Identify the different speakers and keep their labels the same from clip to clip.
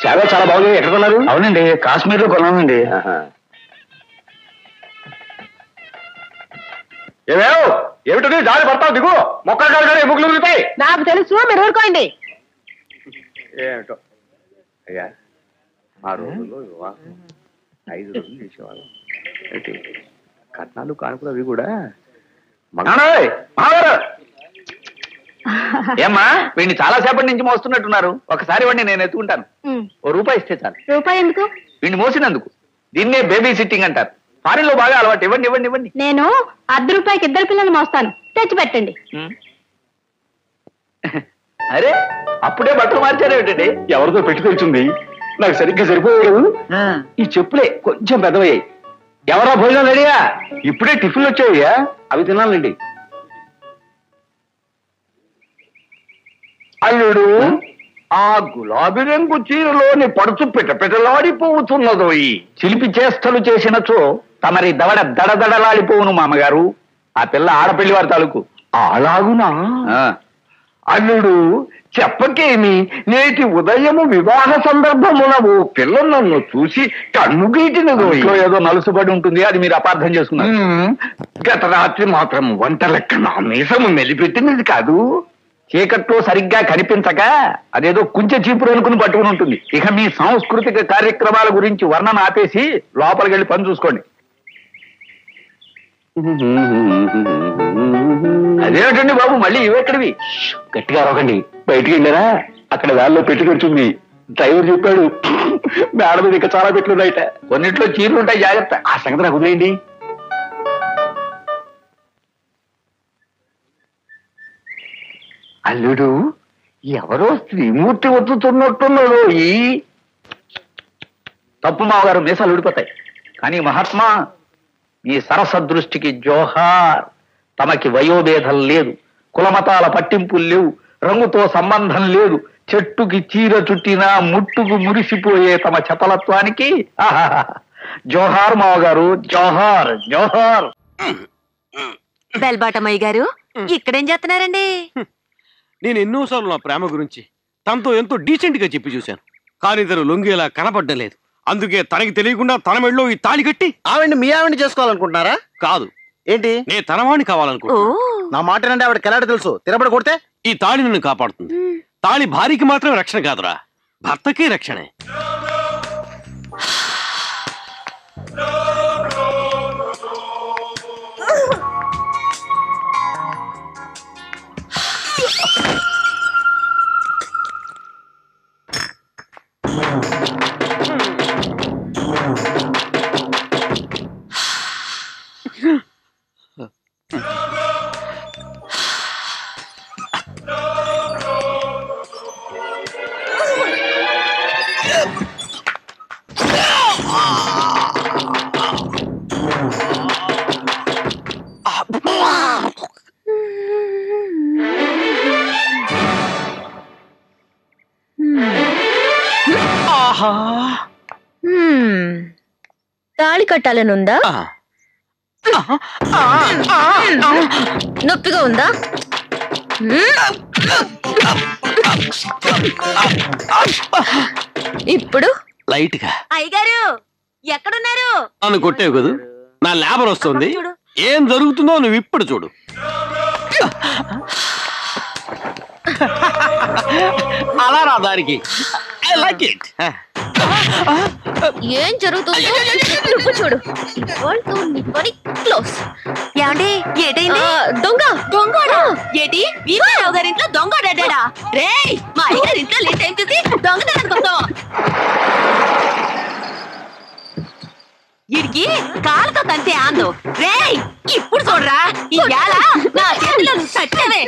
Speaker 1: చాలా చాలా బాగుంది ఎక్కడ కొన్నారు
Speaker 2: అవునండి కాశ్మీర్ లో కొన్నానండి
Speaker 1: ఏమేవ్ ఏమిటది దారి పడతావు దిగు మొక్కలు కాదు కానీ ఎముకలు ఉరుగుతాయి
Speaker 3: నాకు తెలుసు మీరు ఊరుకోండి
Speaker 1: ఏమిటో అయ్యా ఆ రోజుల్లో వివాహం ఐదు రోజులు చేసేవాళ్ళం ఏంటి కట్నాలు కానుకలు అవి కూడా
Speaker 2: నాన్నోయ్, మావారు. ఏమ్మా వీడిని చాలా సేపటి నుంచి మోస్తున్నట్టున్నారు ఒకసారి వాడిని నేను ఎత్తుకుంటాను
Speaker 3: ఉమ్,
Speaker 2: ఓ రూపాయి ఇస్తే చాలు
Speaker 3: రూపాయి ఎందుకు
Speaker 2: వీడిని మోసినందుకు దీన్నే బేబీ సిట్టింగ్ అంటారు ఫారిన్ లో బాగా అలవాటు ఇవ్వండి ఇవ్వండి ఇవ్వండి
Speaker 3: నేను అర్ధ రూపాయికి ఇద్దరు పిల్లలు మోస్తాను తెచ్చి పెట్టండి
Speaker 2: ఉం. అరే అప్పుడే బట్టలు మార్చారేమిటండి
Speaker 1: ఎవరితో పెట్టి తెచ్చింది నాకు సరిగ్గా సరిపోలేదు ఈ చెప్పులే కొంచెం పెద్దవయ్యాయి ఎవరా భోజనం రెడీయా ఇప్పుడే టిఫిన్లు వచ్చాయ్యా అవి తినాలండి అల్లుడు ఆ గులాబీ రంగు చీరలోని పడుచు పిటపిటలాడిపోతున్నదో ఈ
Speaker 2: చిలిపి చేష్టలు చేసినచో తమరి దవడ దడదడలాడిపోవును మామగారు ఆ పిల్ల ఆడపిల్లి వారి తాలూకు
Speaker 1: అలాగునా
Speaker 2: ఆ,
Speaker 1: అల్లుడు చెప్పకేమి నేటి ఉదయము వివాహ సందర్భమున ఓ పిల్ల నన్ను చూసి కన్ను గీటినదో
Speaker 2: ఇంట్లో ఏదో నలుసుబడి ఉంటుంది అది మీరు అపార్థం చేసుకున్నారు
Speaker 1: మ్మ్. గత రాత్రి మాత్రం వంట లెక్క నా మీసము మెలిపెట్టినది కాదు
Speaker 2: చీకట్లో సరిగ్గా కనిపించక అదేదో కుంచె చీపురు అనుకుని పట్టుకుని ఉంటుంది ఇక మీ సాంస్కృతిక కార్యక్రమాల గురించి వర్ణన ఆపేసి లోపలికి వెళ్ళి పని చూసుకోండి అదేమిటండి బాబు మళ్ళీ ఇవెక్కడివి
Speaker 1: గట్టిగా అరవకండి బయటికి వెళ్ళారా అక్కడ వ్యాన్లో పెట్టి కూర్చుంది డ్రైవర్ చెప్పాడు మేడ మీద ఇంకా చాలా పెట్లున్నాయట
Speaker 2: కొన్నిట్లో చీరలు ఉంటాయి జాగ్రత్త
Speaker 1: ఆ సంగతి నాకు వదిలేయండి అల్లుడు ఎవరో శ్రీమూర్తి వత్తుతున్నట్టున్నాడు ఈ
Speaker 2: తప్పు మావగారు మీసాలు ఊడిపోతాయి కానీ మహాత్మా మీ సరస దృష్టికి జోహార్ తమకి వయోభేదం లేదు కులమతాల పట్టింపులు లేవు రంగుతో సంబంధం లేదు చెట్టుకి చీర చుట్టినా ముట్టుకు మురిసిపోయే తమ చపలత్వానికి ఆహాహా. జోహార్ మావగారు జోహార్ జోహార్
Speaker 4: బెల్బాటమయ్య గారు ఇక్కడేం చేస్తున్నారండి
Speaker 5: నేను ఎన్నోసార్లు నా ప్రేమ గురించి తనతో ఎంతో డీసెంట్ గా చెప్పి చూశాను కానీ తను లొంగేలా కనపడడం లేదు అందుకే తనకి తెలియకుండా తన మెడలో ఈ తాళి కట్టి
Speaker 6: ఆవిడ్ని మీ ఆవిడ్ని చేసుకోవాలనుకుంటున్నారా
Speaker 5: కాదు
Speaker 6: ఏంటి
Speaker 5: నే తనవాణ్ణి
Speaker 4: ఓ
Speaker 5: కావాలనుకుంటా
Speaker 6: నా మాట అంటే ఆవిడ కెలాడ తెలుసు తిరబడి కొడితే
Speaker 5: ఈ తాళి నిన్ను కాపాడుతుంది తాళి భార్యకి మాత్రమే రక్షణ కాదురా భర్తకి రక్షణే
Speaker 4: హ్మ్. తాళి కట్టాలనుందా
Speaker 5: ఆ.
Speaker 4: నొప్పిగా ఉందా హ్మ్. ఇప్పుడు
Speaker 5: లైట్ గా
Speaker 4: అయ్యగారు ఎక్కడున్నారు
Speaker 5: నన్ను కొట్టేవు కదూ నా లేబర్ వస్తుంది
Speaker 4: చూడు.
Speaker 5: ఏం జరుగుతుందో నువ్వు ఇప్పుడు చూడు అలా రా దానికి ఐ లైక్ ఇట్
Speaker 4: ఏం జరుగుతుందో నువ్వు చూడు వాళ్ళతో నీ పని క్లోజ్ ఏమండి ఏటైంది దొంగ దొంగ ఏటి వీరరావు గారి ఇంట్లో దొంగ అడ్డాడా రే మా అయ్యగారి ఇంట్లో లేట్ టైం చూసి దొంగతనానికి వస్తావా ఇడికి కాలుతో తంతే ఆందో రే ఇప్పుడు చూడరా ఈ ఏళ నా చేతిలో నువ్వు చచ్చావే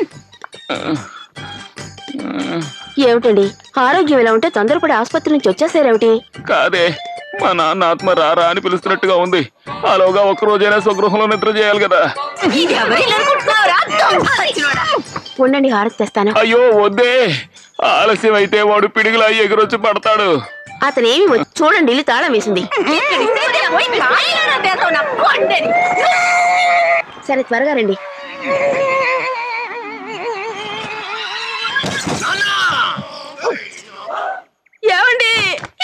Speaker 7: ఏమిటండి ఆరోగ్యం ఎలా ఉంటే తొందరపడి ఆసుపత్రి నుంచి వచ్చేసారేమిటి
Speaker 8: కాదే మా నాన్న ఆత్మ రారా అని పిలుస్తున్నట్టుగా ఉంది అలాగా ఒక్క రోజైనా స్వగృహంలో నిద్ర చేయాలి కదా
Speaker 4: ఇది ఎవరి అనుకుంటున్నావురా దొంగ సచ్చినోడా.
Speaker 7: ఉండండి హారతి తెస్తాను
Speaker 8: అయ్యో వద్దే ఆలస్యం అయితే వాడు పిడుగులా ఎగురొచ్చి పడతాడు
Speaker 7: అతనేమి వ- చూడండి ఇల్లు తాళం వేసింది
Speaker 4: ఇక్కడిస్తే నేను పోయి కాయలను అంటేస్తావు నా కొండని.
Speaker 7: సరే త్వరగా రండి
Speaker 4: ఏమండి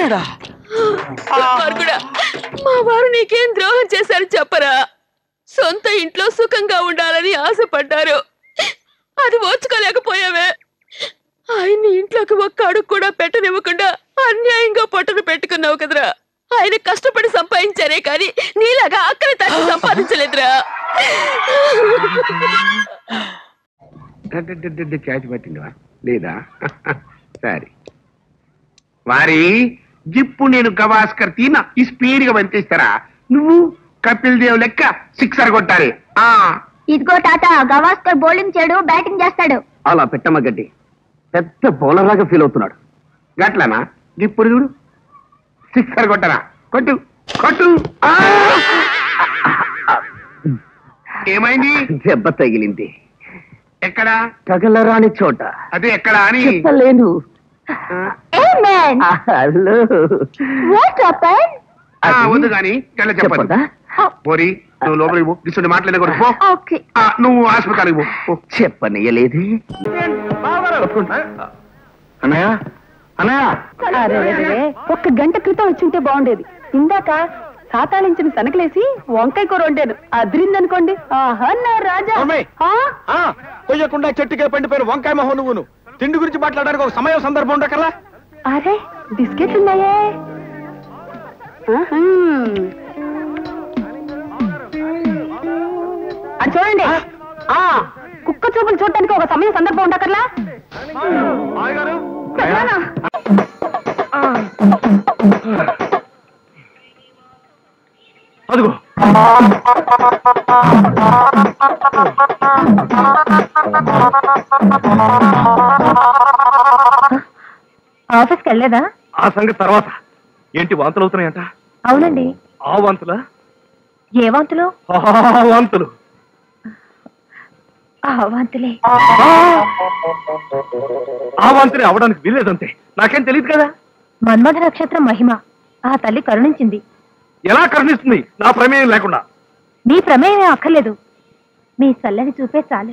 Speaker 5: చనిపోయాడా
Speaker 4: దుర్మార్గుడా, మా వారు నీకేం ద్రోహం చేశారు చెప్పరా సొంత ఇంట్లో సుఖంగా ఉండాలని ఆశపడ్డారు అది ఓర్చుకోలేకపోయావే ఆయన్ని ఇంట్లోకి ఒక్క అడుగు కూడా పెట్టనివ్వకుండా అన్యాయంగా పొట్టను పెట్టుకున్నావు కదరా ఆయన కష్టపడి సంపాదించారే కానీ నీలాగా అక్కడి తగ్గి సంపాదించలేదురా
Speaker 1: క్యాచ్ పట్టిందివా లేదా సరే వారి జిప్పు నేను గవాస్కర్ తీన ఈ స్పీడ్ గా పంపిస్తారా నువ్వు కపిల్ దేవ్ లెక్క సిక్సర్ కొట్టాలి ఆ
Speaker 3: ఇదిగో తాత గవాస్కర్ బౌలింగ్ చేయడు బ్యాటింగ్ చేస్తాడు
Speaker 1: అలా పెట్టమ్మ గడ్డి పెద్ద బౌలర్ లాగా ఫీల్ అవుతున్నాడు గట్లనా ఇప్పుడు చూడు సిక్సర్ కొట్టరా కొట్టు కొట్టు ఆ! ఏమైంది దెబ్బ తగిలింది ఎక్కడ తగలరాని చోట అదే ఎక్కడ అని
Speaker 7: చెప్పలేను
Speaker 3: hey man
Speaker 1: hello
Speaker 3: what happen
Speaker 1: ఆ, వద్దు గాని గల్ల చెప్పదు
Speaker 7: చెప్పదా
Speaker 1: పోరి నువ్వు లోపలికి పో గిసుండి మాట్లాడకూడదు పో
Speaker 3: ఓకే
Speaker 1: ఆ, నువ్వు ఆస్పత్రికి పో, పో
Speaker 7: చెప్పనీయలేదు
Speaker 1: అన్నయ్య అన్నయ్య
Speaker 3: ఒక్క గంట క్రితం వచ్చింటే బాగుండేది ఇందాక సాతాళించిన సనకలేసి వంకాయ కూర వండాను అదిరిందనుకోండి ఆహా నా రాజా
Speaker 5: అమ్మాయి.
Speaker 3: ఆ?
Speaker 5: కొయ్యకుండా చెట్టుకే పండిపోయిన వంకాయ మొహం నువ్వును తిండి గురించి మాట్లాడడానికి ఒక సమయం సందర్భం ఉండకల్లా
Speaker 3: అరే బిస్కెట్లు ఉన్నాయే ఆహా. అది చూడండి ఆ కుక్క చూపులు చూడటానికి ఒక సమయం సందర్భం ఉండకర్లా పెద్దనాన్న.
Speaker 5: అదిగో
Speaker 3: ఆఫీస్కి వెళ్ళలేదా
Speaker 5: ఆ సంగతి తర్వాత ఏంటి వాంతులు అవుతున్నాయంట
Speaker 3: అవునండి
Speaker 5: ఆ వాంతులా
Speaker 3: ఏ వాంతులు
Speaker 5: ఆ వాంతులు
Speaker 3: ఆ వాంతులే
Speaker 5: ఆ వాంతులే అవడానికి వీల్లేదంతే నాకేం తెలియదు కదా
Speaker 3: మన్మథ నక్షత్రం మహిమ ఆ తల్లి కరుణించింది
Speaker 5: ఎలా కరుణిస్తుంది నా ప్రమేయం లేకుండా
Speaker 3: మీ ప్రమేయం ఏం అక్కర్లేదు మీ చల్లని చూపే చాలు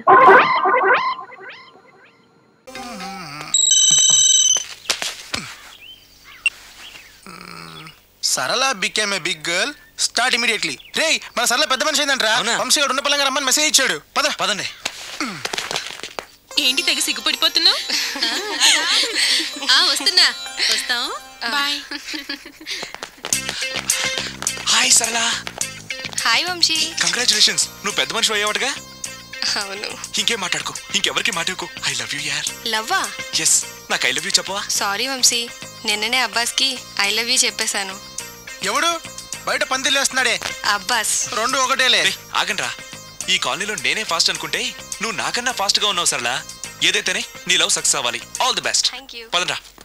Speaker 6: Sarala became a big girl start immediately రే మన సరళ పెద్ద మనిషి అయిందంట్రా వంశీ గారు ఉన్న పలంగా రమ్మని మెసేజ్ ఇచ్చాడు పద పదండి
Speaker 4: ఏంటి తెగ సిగ్గుపడిపోతున్నావు వస్తున్నా వస్తాం bye
Speaker 8: hi Sarala
Speaker 4: hi Vamsi
Speaker 8: congratulations నువ్వు పెద్ద మనిషి అయ్యావటగా
Speaker 4: అవును
Speaker 8: ఇంకేం మాట్లాడుకో ఇంకెవరికి మాట్లాడుకో ఐ లవ్ యూ యార్
Speaker 4: లవ్వా
Speaker 8: ఎస్ నాకు ఐ లవ్ యూ చెప్పవా
Speaker 4: సారీ వంశీ నిన్ననే అబ్బాస్కి ఐ లవ్ యూ చెప్పేశాను
Speaker 6: ఎవడు బయట పందిలు వేస్తున్నాడే
Speaker 4: అబ్బాస్
Speaker 6: రెండు ఒకటేలే
Speaker 8: రే ఆగండ్రా ఈ కాలనీలో నేనే ఫాస్ట్ అనుకుంటే నువ్వు నాకన్నా ఫాస్ట్ గా ఉన్నావు సరళ ఏదైతేనే నీ లవ్ సక్సెస్ అవ్వాలి all the best
Speaker 4: thank you
Speaker 8: పదండ్రా